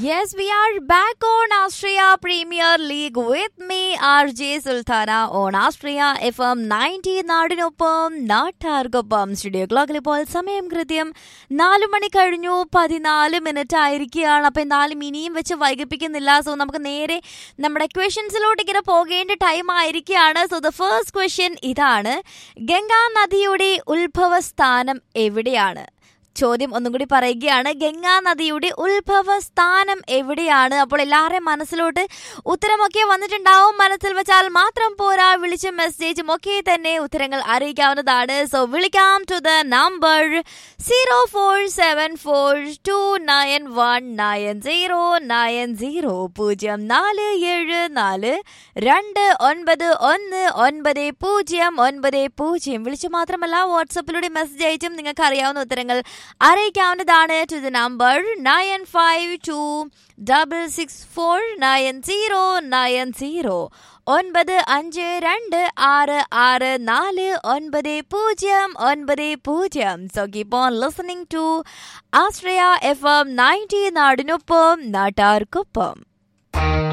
Yes, we are back on Austria Premier League with me, RJ Sultana on Austria FM 90 നാടിനൊപ്പം നാട്ടാർക്കൊപ്പം studio ക്ലോക്കിൽ ഇപ്പോൾ സമയം കൃത്യം നാല് മണി കഴിഞ്ഞു പതിനാല് മിനിറ്റ് ആയിരിക്കുകയാണ് അപ്പൊ എന്തായാലും ഇനിയും വെച്ച് വൈകിപ്പിക്കുന്നില്ല സോ നമുക്ക് നേരെ നമ്മുടെ ക്വസ്റ്റ്യൻസിലോട്ട് ഇങ്ങനെ പോകേണ്ട ടൈം ആയിരിക്കുകയാണ് സോ ദ ഫസ്റ്റ് ക്വസ്റ്റ്യൻ ഇതാണ് ഗംഗാ നദിയുടെ ഉത്ഭവ സ്ഥാനം എവിടെയാണ് ചോദ്യം ഒന്നും കൂടി പറയുകയാണ് ഗംഗാ നദിയുടെ ഉത്ഭവ സ്ഥാനം എവിടെയാണ് അപ്പോൾ എല്ലാവരുടെയും മനസ്സിലോട്ട് ഉത്തരമൊക്കെ വന്നിട്ടുണ്ടാവും മനസ്സിൽ വെച്ചാൽ മാത്രം പോരാ വിളിച്ചും മെസ്സേജും ഒക്കെ തന്നെ ഉത്തരങ്ങൾ അറിയിക്കാവുന്നതാണ് സോ വിളിക്കാം to the number zero four seven four two nine one nine zero nine zero പൂജ്യം നാല് ഏഴ് നാല് രണ്ട് ഒൻപത് ഒന്ന് ഒൻപത് പൂജ്യം ഒൻപത് പൂജ്യം വിളിച്ചു മാത്രമല്ല വാട്സപ്പിലൂടെ മെസ്സേജ് അയച്ചും നിങ്ങൾക്ക് അറിയാവുന്ന ഉത്തരങ്ങൾ അറിയിക്കാവുന്നതാണ് to the number nine five two double six four nine zero nine zero ഒൻപത് അഞ്ച് രണ്ട് ആറ് ആറ് നാല് ഒൻപത് പൂജ്യം ഒൻപത് പൂജ്യം so keep on listening to Ashraya F M ninety നാടിനൊപ്പം നാട്ടാർക്കൊപ്പം